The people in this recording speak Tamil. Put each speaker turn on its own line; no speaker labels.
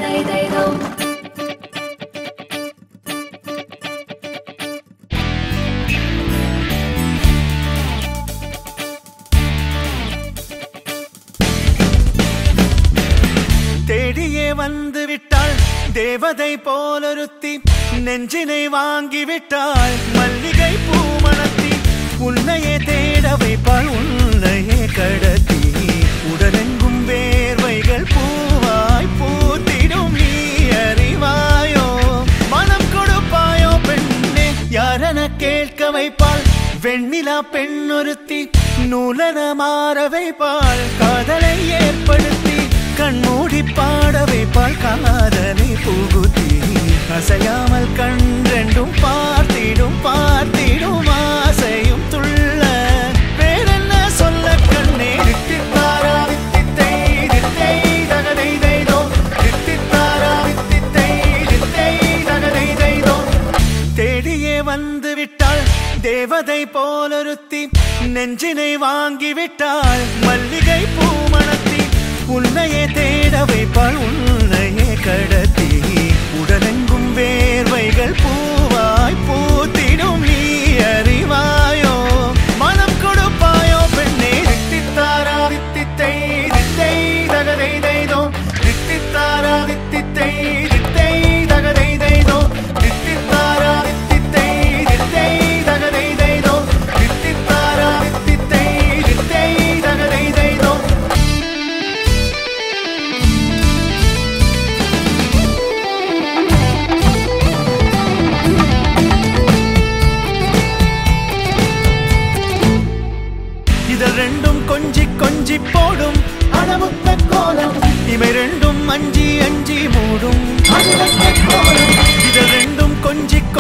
தை தை தோ
தேடியே வந்து விட்டாள் தேவதை போலொருத்தி நெஞ்சினை வாங்கி விட்டாள் மல்லிகை பூமணத்தி உன்னையே தேட வைப்பாள் உன்னையே கடத்தி உடலெங்கும் வேர்வைகள் பூவாய் பூத்திடும் நீ அறிவாயோ மனம் கொடுப்பாயோ பெண்ணே யாரென கேட்க வைப்பாள் வெண்ணிலா பெண்ணொருத்தி நூலன மாற வைப்பாள் காதலை ஏற்படுத்தி கண்மூடி பாட வைப்பாள் காதலை புகுத்தி அசையாமல் கண் ரெண்டும் பார்த்திடும் பார்த்திடும் ஆசையும் துள்ள வேறென்ன சொல்ல கண்ணே தித்தித்தாரா தித்தித்தை தித்தை தகதை தைதோ தித்தித்தாரா தித்தித்தை தித்தை தகதை தைதோ தேடியே வந்து விட்டாள் தேவதை போலொருத்தி நெஞ்சினை வாங்கி விட்டாள் மல்லிகை பூமணத்தி உன்னையே தேட வைப்பாள் உன்னையே கடத்தி உடலெங்கும் வேர்வைகள் பூவாய் பூத்திடும் நீ அறிவாயோ மனம் கொடுப்பாயோ பெண்ணே தித்தித்தாரா தித்தித்தை தித்தை தகதை தைதோ தித்தித்தாரா தித்தித்தை தித்தை தகதை தைதோ தித்தித்தாரா தித்தித்தை தித்தை தகதை தைதோ தித்தித்தாரா தித்தித்தை தித்தை தகதை தைதோ இதழ் ரெண்டும் கொஞ்சி கொஞ்சி போடும் அடமுத்த கோலம் இவை ரெண்டும் அஞ்சி அஞ்சி மூடும் இதழ் ரெண்டும் கொஞ்சி